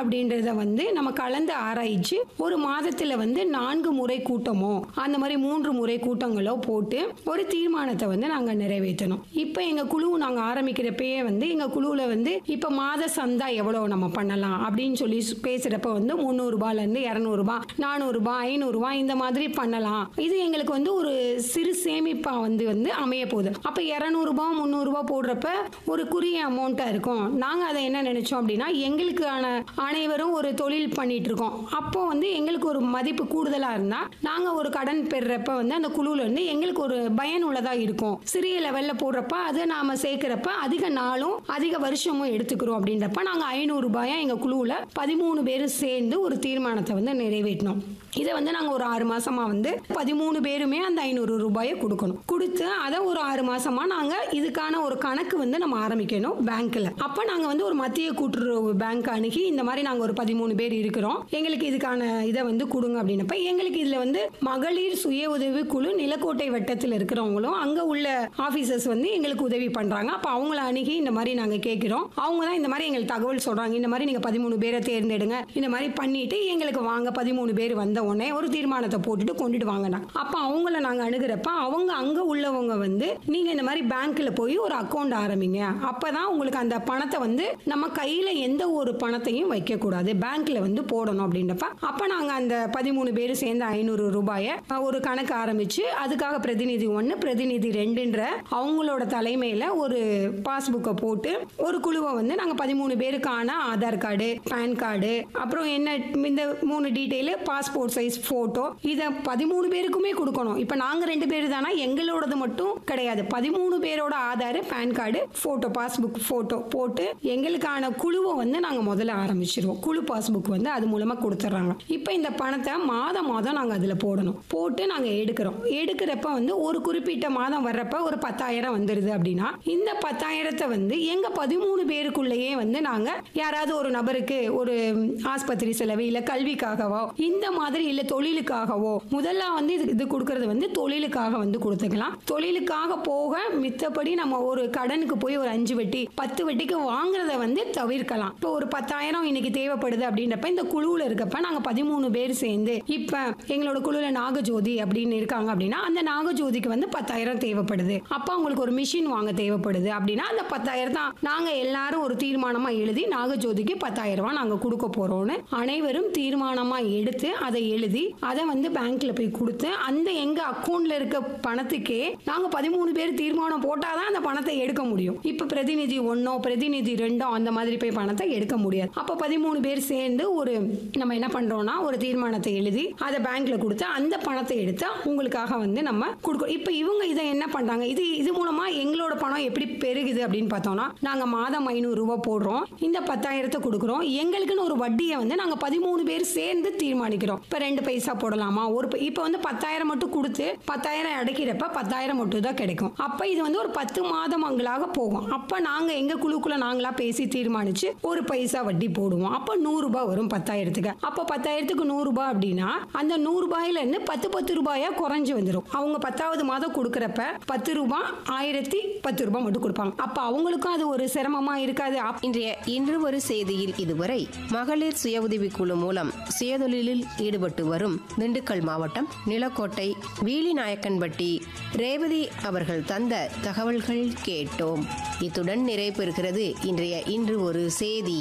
அப்படின்றத வந்து நம்ம கலந்து ஆராய்ச்சி ஒரு மாதத்துல வந்து நான்கு முறை கூட்டமோ அந்த மாதிரி மூன்று முறை கூட்டங்களோ போட்டு ஒரு தீர்மானத்தை வந்து நாங்க நிறைவேற்றணும் இப்போ எங்க குழு நாங்க ஆரம்பிக்கிறப்பயே வந்து எங்க குழுவில் வந்து இப்போ மாத சந்தா எவ்வளோ நம்ம பண்ணலாம் அப்படின்னு சொல்லி சு- பேசுறப்ப வந்து முந்நூறுபாலேருந்து இரநூறுபா நானூறுபா ஐநூறுரூபா இந்த மாதிரி பண்ணலாம் இது எங்களுக்கு வந்து ஒரு சிறு சேமிப்பா வந்து வந்து அமைய போகுது அப்போ இரநூறுபா முந்நூறுபா போடுறப்ப ஒரு குறிய அமௌண்ட்டாக இருக்கும் நாங்கள் அதை என்ன நினைச்சோம் அப்படின்னா எங்களுக்கான அனைவரும் ஒரு தொழில் பண்ணிட்டு இருக்கோம் அப்போ வந்து எங்களுக்கு ஒரு மதிப்பு கூடுதலாக இருந்தால் நாங்கள் ஒரு கடன் பெறுறப்ப வந்து அந்த குழுவில் இருந்து எங்களுக்கு ஒரு பயனுள்ளதாக இருக்கும் சிறிய லெவலில் போடுறப்ப அதை நாம சேர்க்கிறப்ப அதிக நாளும் அதிக வருஷமும் எடுத்துக்கிறோம் அப்படின்றப்ப நாங்கள் ஐநூறு ரூபாயா எங்கள் குழுவில் பதிமூணு பேரும் சேர்ந்து ஒரு தீர்மானத்தை வந்து நிறைவேற்றினோம் இதை வந்து நாங்கள் ஒரு ஆறு மாசமா வந்து பதிமூணு பேருமே அந்த ஐநூறு ரூபாயை கொடுக்கணும் கொடுத்து அதை ஒரு ஆறு மாசமா நாங்கள் இதுக்கான ஒரு கணக்கு வந்து நம்ம ஆரம்பிக்கணும் பேங்க்ல அப்போ நாங்கள் வந்து ஒரு மத்திய கூட்டுறவு பேங்க் அணுகி இந்த மாதிரி நாங்கள் ஒரு பதிமூணு பேர் இருக்கிறோம் எங்களுக்கு இதுக்கான இதை வந்து கொடுங்க அப்படின்னப்ப எங்களுக்கு இதில் வந்து மகளிர் சுய உதவி குழு நிலக்கோட்டை வட்டத்தில் இருக்கிறவங்களும் அங்கே உள்ள ஆஃபீஸர்ஸ் வந்து எங்களுக்கு உதவி பண்ணுறாங்க அப்போ அவங்கள அணுகி இந்த மாதிரி நாங்கள் கேட்குறோம் அவங்க தான் இந்த மாதிரி எங்களுக்கு தகவல் சொல்கிறாங்க இந்த மாதிரி நீங்கள் பதிமூணு பேரை தேர்ந்தெடுங்க இந்த மாதிரி பண்ணிட்டு எங்களுக்கு வாங்க பதிமூணு பேர் வந்த உடனே ஒரு தீர்மானத்தை போட்டுட்டு கொண்டுட்டு வாங்கண்ணா அப்போ அவங்கள நாங்கள் அணுகிறப்ப அவங்க அங்கே உள்ளவங்க வந்து நீங்கள் இந்த மாதிரி பேங்க்கில் போய் ஒரு அக்கௌண்ட் ஆரம்பிங்க அப்போ தான் உங்களுக்கு அந்த பணத்தை வந்து நம்ம கையில் எந்த ஒரு பணத்தையும் வைக்கக்கூடாது பேங்க்கில் வந்து போடணும் அப்படின்றப்ப அப்போ நாங்கள் அந்த பதிமூணு பேர் சேர்ந்து ஐநூறு ரூபாயை அஹ், ஒரு கணக்கு ஆரம்பித்து அதுக்காக பிரதிநிதி ஒன்று பிரதிநிதி ரெண்டுன்ற அவங்களோட தலைமையில் ஒரு பாஸ்புக்கை போட்டு ஒரு குழுவை வந்து நாங்கள் பதிமூணு பேருக்கான ஆதார் கார்டு பேன் கார்டு அப்புறம் என்ன இந்த மூணு டீட்டெயிலு பாஸ்போர்ட் சைஸ் ஃபோட்டோ இதை பதிமூணு பேருக்குமே கொடுக்கணும் இப்போ நாங்கள் ரெண்டு பேர் தானா எங்களோடது மட்டும் கிடையாது பதிமூணு பேரோட Aadhaar PAN card photo passbook photo போட்டு எங்களுக்கான குழுவை வந்து நாங்கள் முதல்ல ஆரம்பிச்சிருவோம் குழு பாஸ்புக் வந்து அது மூலமாக கொடுத்துட்றாங்க இப்போ இந்த பணத்தை மாதம் மாதம் நாங்கள் அதில் போடணும் போட்டு நாங்கள் எடுக்கிறோம் எடுக்கிறப்ப வந்து ஒரு குறிப்பிட்ட மாதம் வர்றப்ப ஒரு பத்தாயிரம் வந்துடுது அப்படின்னா இந்த பத்தாயிரத்தை வந்து எங்கள் பதிமூணு பேருக்குள்ளேயே வந்து நாங்கள் யாராவது ஒரு நபருக்கு ஒரு ம், ஆஸ்பத்திரி செலவு இல்லை கல்விக்காகவோ இந்த மாதிரி இல்லை தொழிலுக்காகவோ முதல்ல வந்து இது இது கொடுக்கறது வந்து தொழிலுக்காக வந்து கொடுத்துக்கலாம் தொழிலுக்காக போக மித்தபடி நம்ம ஒரு கடனுக்கு போய் ஒரு அஞ்சு வட்டி பத்து வட்டிக்கு வாங்குறத வந்து தவிர்க்கலாம் இப்போ ஒரு பத்தாயிரம் இன்னைக்கு தேவைப்படுது அப்படின்றப்ப இந்த குழுவில் இருக்கப்ப நாங்கள் பதிமூணு பேர் சேர்ந்து இப்போ எங்களோட குழுவில் நாகஜோதி அப்படின்னு இருக்காங்க அப்படின்னா அந்த நாகஜோதிக்கு வந்து பத்தாயிரம் தேவைப்படுது அப்போ அவங்களுக்கு ஒரு மிஷின் வாங்க தேவைப்படுது அப்படின்னா அந்த பத்தாயிரம் தான் நாங்கள் எல்லாரும் ஒரு தீர்மானமாக எழுதி நாகஜோதிக்கு பத்தாயிரம் ரூபாய் நாங்கள் கொடுக்க போகிறோம்னு அனைவரும் தீர்மானமாக எடுத்து அதை எழுதி அதை வந்து பேங்க்ல போய் கொடுத்து அந்த எங்கள் அக்கௌண்ட்ல இருக்க பணத்துக்கே நாங்கள் பதிமூணு பேர் தீர்மானம் போட்டால் தான் அந்த பணத்தை எடுக்க முடியும் இப்போ பிரதிநிதி ஒன்றோ பிரதிநிதி ரெண்டோ அந்த மாதிரி போய் பணத்தை எடுக்க முடியாது அப்போ பதிமூணு பேர் சேர்ந்து ஒரு நம்ம என்ன பண்ணுறோம்னா ஒரு தீர்மானத்தை எழுதி அதை பேங்க்ல கொடுத்து அந்த பணத்தை எடுத்து உங்களுக்காக வந்து நம்ம கொடுக்கணும் இப்போ இவங்க இதை என்ன பண்ணுறாங்க இது இது மூலமாக எங்களோட பணம் எப்படி பெருகுது அப்படின்னு பார்த்தோம்னா நாங்கள் மாதம் ஐநூறு ரூபாய் போடுறோம் இந்த பத்தாயிரத்தை கொடுக்குறோம் எங்களுக்குன்னு ஒரு வட்டியை வந்து நாங்கள் பதிமூணு பேர் சேர்ந்து தீர்மானிக்கிறோம் இப்போ ரெண்டு பைசா போடலாமா ஒரு பை- இப்போ வந்து பத்தாயிரம் மட்டும் கொடுத்து பத்தாயிரம் அடைக்கிறப்ப பத்தாயிரம் மட்டும் தான் கிடைக்கும் அப்போ இது வந்து ஒரு பத்து மாதங்களாக போகும் அப்போ நாங்கள் எங்கள் குழுக்குள்ள நாங்களா பேசி தீர்மானிச்சு ஒரு பைசா வட்டி போடுவோம் அப்போ நூறுரூபா வரும் பத்தாயிரத்துக்கு அப்போ பத்தாயிரத்துக்கு நூறுரூபா அப்படின்னா அந்த நூறுரூபாயில இருந்து பத்து பத்து ரூபாயா குறைஞ்சு வந்துடும் அவங்க பத்தாவது மாதம் கொடுக்குறப்ப பத்து ரூபாய் ஆயிரத்தி பத்து ரூபாய் மட்டும் கொடுப்பாங்க அப்போ அவங்களுக்கும் அது ஒரு சிரமமா இருக்காது அப்- இன்றைய இன்று ஒரு செய்தியில் இதுவரை மகளிர் சுய உதவிக் குழு மூலம் சுயதொழிலில் ஈடுபட்டு வரும் திண்டுக்கல் மாவட்டம் நிலக்கோட்டை வீலிநாயக்கன்பட்டி ரேவதி அவர்கள் தந்த தகவல்கள் கேட்டோம் இத்துடன் நிறைவு பெறுகிறது இன்றைய இன்று ஒரு செய்தி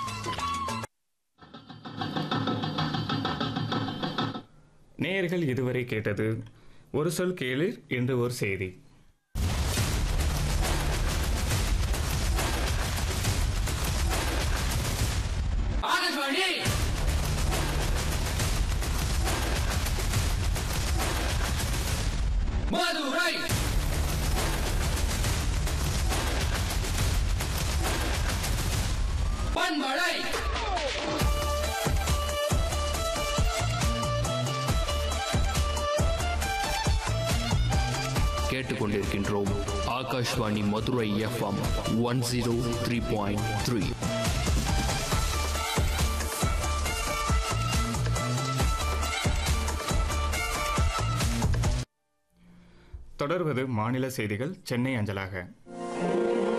நேயர்கள் இதுவரை கேட்டது ஒரு சொல் கேளு என்று ஒரு செய்தி ஆகாஷ்வாணி மதுரை பண்பலை கேட்டுக்கொண்டிருக்கின்றோம் Akashvani Madurai FM one zero three point three தொடர்வது மாநில செய்திகள் சென்னை அஞ்சலாக